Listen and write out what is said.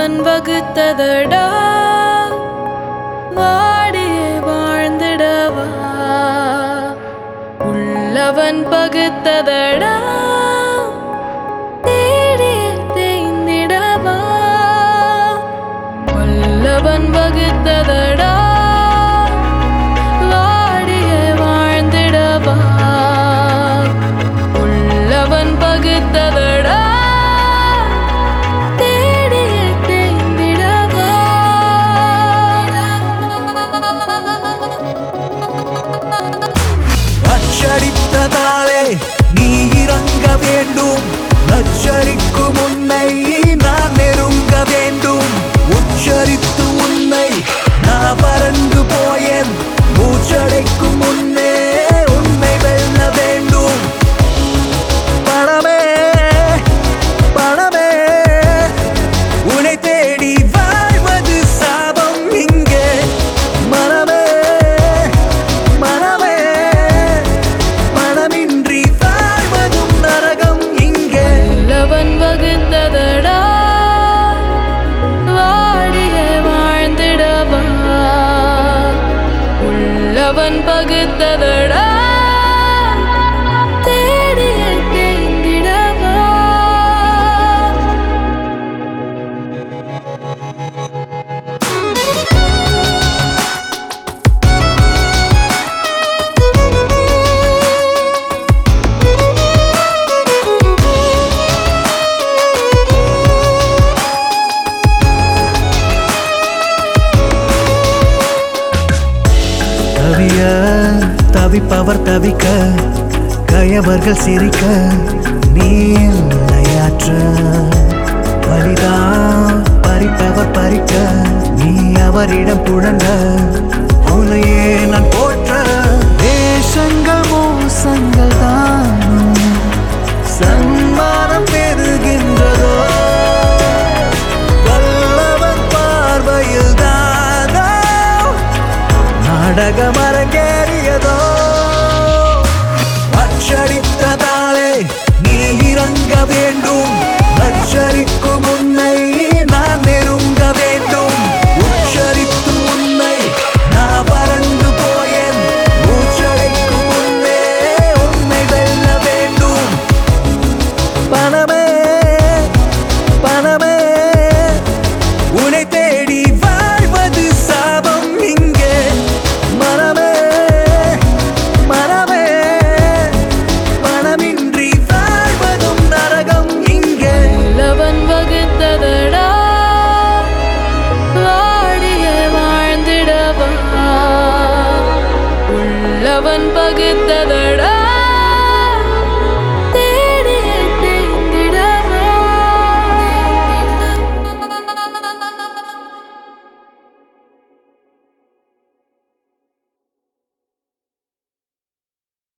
உள்ளவன் வகுத்ததடா வாடியே வாழ்ந்திடவா உள்ளவன் பகுத்ததடா தேடியே தேய்ந்திடவா வல்லவன் வகுத்ததடா வாடியே வாழ்ந்திடவா உள்ளவன் பகுத்ததடா தேடியே தேய்ந்திடவா அச்சரித்ததாலே நீ இறங்க வேண்டும் நச்சரிக்கும் உன்னை நான் நெருங்க வேண்டும் உச்சரித்து உன்னை நான் பறந்து போயேன் மூச்சடைக்கும் முன்னே உன்னை வெல்ல வேண்டும் பணமே பணமே உன்னை தேடி வாழ்வது சாபம் இங்கே மனமே மனமே மனமின்றி வாழ்வதும் நரகம் இங்கே உள்ளவன் வகுத்ததடா வாடியே வாழ்ந்திடவா உள்ளவன் பகுத்ததடா தேடியே தேய்ந்திடவா தவிய தவிப்பவர் தவிக்க கயவர்கள் சிரிக்க நீ இல்லையாற்ற பலிதா பறிப்பவர் பறிக்க நீ அவரிடம் புழங்க உன்னையே நான் போற்ற தேசங்கள் மோசங்கள் தானோ சன்மானம் பெறுகின்றதோ வல்லவன் பார்வையில் தானோ நாடகம் அரங்கேறியதோ அச்சரித்ததாலே நீ இறங்க வேண்டும் அச்சரிக்கும் உன்னை நான் நெருங்க வேண்டும் உச்சரித்து உன்னை நான் பறந்து போயேன் மூச்சடைக்கும் முன்னே உன்னை வெல்ல வேண்டும் பணமே பணமே உன்னை தேடி வாழ்வது சாபம் இங்கே மனமே மனமே மனமின்றி வாழ்வதும் நரகம் இங்கே உள்ளவன் வகுத்ததடா வாடியே வாழ்ந்திடவா உள்ளவன் பகுத்ததடா